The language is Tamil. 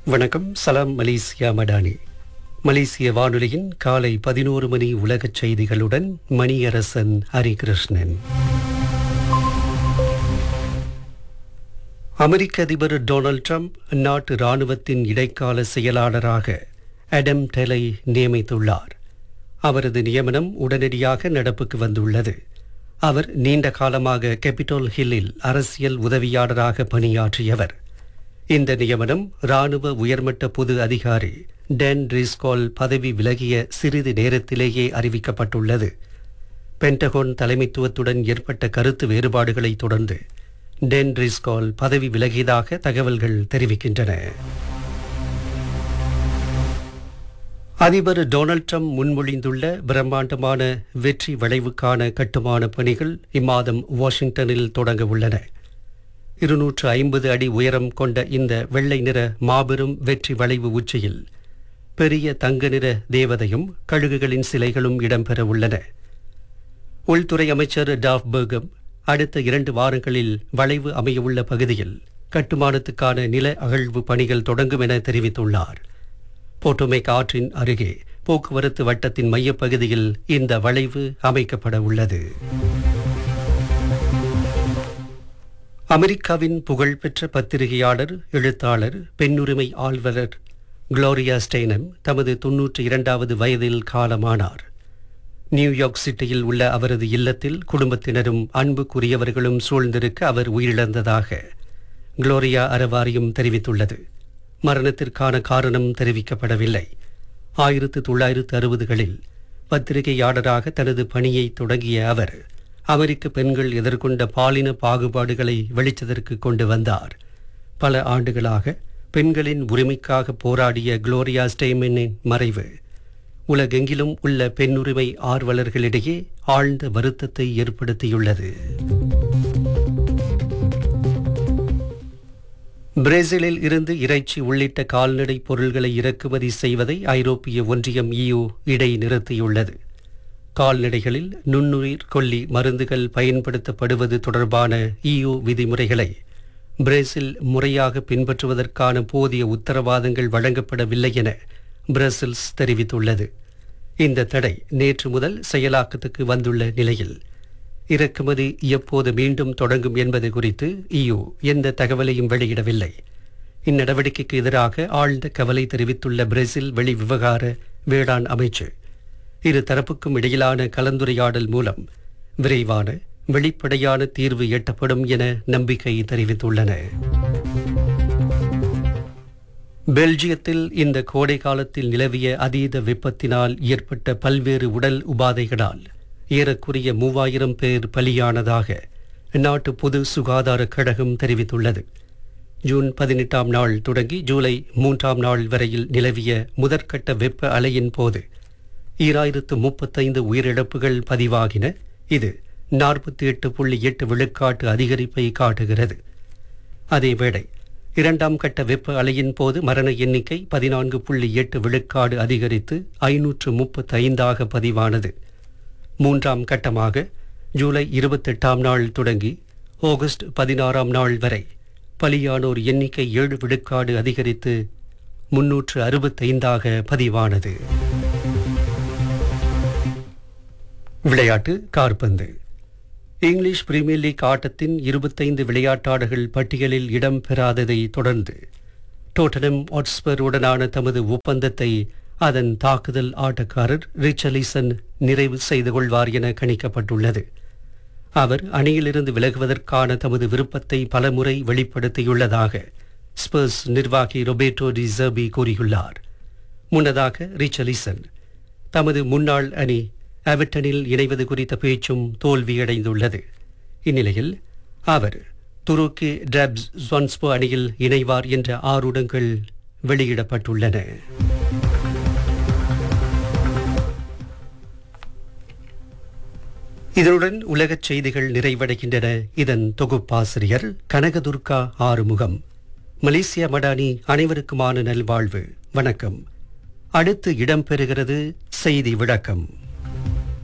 வணக்கம் சலாம் மலேசியா மடானி மலேசிய வானொலியின் காலை பதினோரு மணி உலகச் செய்திகளுடன் மணியரசன் ஹரிகிருஷ்ணன் அமெரிக்க அதிபர் டொனால்ட் ட்ரம்ப் அந்நாட்டு ராணுவத்தின் இடைக்கால செயலாளராக அடம் டெலை நியமித்துள்ளார் அவரது நியமனம் உடனடியாக நடப்புக்கு வந்துள்ளது அவர் நீண்ட காலமாக கேபிட்டல் ஹில்லில் அரசியல் உதவியாளராக பணியாற்றியவர் இந்த நியமனம் ராணுவ உயர்மட்ட பொது அதிகாரி டென் ரிஸ்கால் பதவி விலகிய சிறிது நேரத்திலேயே அறிவிக்கப்பட்டுள்ளது பென்டகோன் தலைமைத்துவத்துடன் ஏற்பட்ட கருத்து வேறுபாடுகளை தொடர்ந்து டென் ரிஸ்கால் பதவி விலகியதாக தகவல்கள் தெரிவிக்கின்றன அதிபர் டொனால்ட் ட்ரம்ப் முன்மொழிந்துள்ள பிரம்மாண்டமான வெற்றி வளைவுக்கான கட்டுமான பணிகள் இம்மாதம் வாஷிங்டனில் தொடங்க உள்ளன இருநூற்று ஐம்பது அடி உயரம் கொண்ட இந்த வெள்ளை நிற மாபெரும் வெற்றி வளைவு உச்சியில் பெரிய தங்க நிற தேவதையும் கழுகுகளின் சிலைகளும் இடம்பெற உள்ளன உள்துறை அமைச்சர் டாஃப் பர்கம் அடுத்த இரண்டு வாரங்களில் வளைவு அமையவுள்ள பகுதியில் கட்டுமானத்துக்கான நில அகழ்வு பணிகள் தொடங்கும் என தெரிவித்துள்ளார் போட்டோமேக் ஆற்றின் அருகே போக்குவரத்து வட்டத்தின் மையப்பகுதியில் இந்த வளைவு அமைக்கப்பட உள்ளது அமெரிக்காவின் புகழ்பெற்ற பத்திரிகையாளர் எழுத்தாளர் பெண்ணுரிமை ஆழ்வலர் குளோரியா ஸ்டெய்னம் தமது தொன்னூற்றி இரண்டாவது வயதில் காலமானார் நியூயார்க் சிட்டியில் உள்ள அவரது இல்லத்தில் குடும்பத்தினரும் அன்புக்குரியவர்களும் சூழ்ந்திருக்க அவர் உயிரிழந்ததாக குளோரியா அறவாரியம் தெரிவித்துள்ளது மரணத்திற்கான காரணம் தெரிவிக்கப்படவில்லை ஆயிரத்து தொள்ளாயிரத்து அறுபதுகளில் பத்திரிகையாளராக தனது பணியை தொடங்கிய அவர் அமெரிக்க பெண்கள் எதிர்கொண்ட பாலின பாகுபாடுகளை வெளிச்சத்திற்கு கொண்டு வந்தார் பல ஆண்டுகளாக பெண்களின் உரிமைக்காக போராடிய குளோரியா ஸ்டெய்மனின் மறைவு உலகெங்கிலும் உள்ள பெண்ணுரிமை ஆர்வலர்களிடையே ஆழ்ந்த வருத்தத்தை ஏற்படுத்தியுள்ளது பிரேசிலில் இருந்து இறைச்சி உள்ளிட்ட கால்நடை பொருள்களை இறக்குமதி செய்வதை ஐரோப்பிய ஒன்றியம் இயு இடைநிறுத்தியுள்ளது கால்நடைகளில் நுண்ணுயிர் கொல்லி மருந்துகள் பயன்படுத்தப்படுவது தொடர்பான இயு விதிமுறைகளை பிரேசில் முறையாக பின்பற்றுவதற்கான போதிய உத்தரவாதங்கள் வழங்கப்படவில்லை என பிரசல்ஸ் தெரிவித்துள்ளது இந்த தடை நேற்று முதல் செயலாக்கத்துக்கு வந்துள்ள நிலையில் இறக்குமதி எப்போது மீண்டும் தொடங்கும் என்பது குறித்து இயு எந்த தகவலையும் வெளியிடவில்லை இந்நடவடிக்கைக்கு எதிராக ஆழ்ந்த கவலை தெரிவித்துள்ள பிரேசில் வெளிவிவகார வேளாண் அமைச்சு இரு தரப்புக்கும் இடையிலான கலந்துரையாடல் மூலம் விரைவான வெளிப்படையான தீர்வு எட்டப்படும் என நம்பிக்கை தெரிவித்துள்ளன பெல்ஜியத்தில் இந்த கோடை காலத்தில் நிலவிய அதீத வெப்பத்தினால் ஏற்பட்ட பல்வேறு உடல் உபாதைகளால் ஏறக்குறைய மூவாயிரம் பேர் பலியானதாக நாட்டு பொது சுகாதார கழகம் தெரிவித்துள்ளது ஜூன் பதினெட்டாம் நாள் தொடங்கி ஜூலை மூன்றாம் நாள் வரையில் நிலவிய முதற்கட்ட வெப்ப அலையின் போது ஈராயிரத்து முப்பத்தைந்து உயிரிழப்புகள் பதிவாகின இது நாற்பத்தி எட்டு புள்ளி எட்டு விழுக்காட்டு அதிகரிப்பை காட்டுகிறது அதேவேளை இரண்டாம் கட்ட வெப்ப அலையின் போது மரண எண்ணிக்கை பதினான்கு புள்ளி எட்டு விழுக்காடு அதிகரித்து ஐநூற்று முப்பத்தி ஐந்தாக பதிவானது மூன்றாம் கட்டமாக ஜூலை இருபத்தெட்டாம் நாள் தொடங்கி ஆகஸ்ட் பதினாறாம் நாள் வரை பலியானோர் எண்ணிக்கை ஏழு விழுக்காடு அதிகரித்து முன்னூற்று அறுபத்தைந்தாக பதிவானது விளையாட்டு கார்பந்து இங்கிலீஷ் பிரீமியர் லீக் ஆட்டத்தின் இருபத்தைந்து விளையாட்டாளர்கள் பட்டியலில் இடம் பெறாததை தொடர்ந்து டோட்டனம் ஆட்ஸ்பருடனான தமது ஒப்பந்தத்தை அதன் தாக்குதல் ஆட்டக்காரர் ரிச்சலிசன் நிறைவு செய்து கொள்வார் என கணிக்கப்பட்டுள்ளது அவர் அணியிலிருந்து விலகுவதற்கான தமது விருப்பத்தை பலமுறை வெளிப்படுத்தியுள்ளதாக ஸ்பர்ஸ் நிர்வாகி ரொபேட்டோ டிசர்பி கூறியுள்ளார் முன்னதாக ரிச்சலிசன் தமது முன்னாள் அணி அவட்டனில் இணைவது குறித்த பேச்சும் தோல்வியடைந்துள்ளது இந்நிலையில் அவர் துருக்கி டிராப்ஸ் ஸ்வான்ஸ்போ அணியில் இணைவார் என்ற ஆருடங்கள் வெளியிடப்பட்டுள்ளன இதனுடன் உலகச் செய்திகள் நிறைவடைகின்றன இதன் தொகுப்பாசிரியர் கனகதுர்கா ஆறுமுகம் மலேசியா மடானி அனைவருக்குமான நல்வாழ்வு வணக்கம் அடுத்து இடம்பெறுகிறது செய்தி விளக்கம்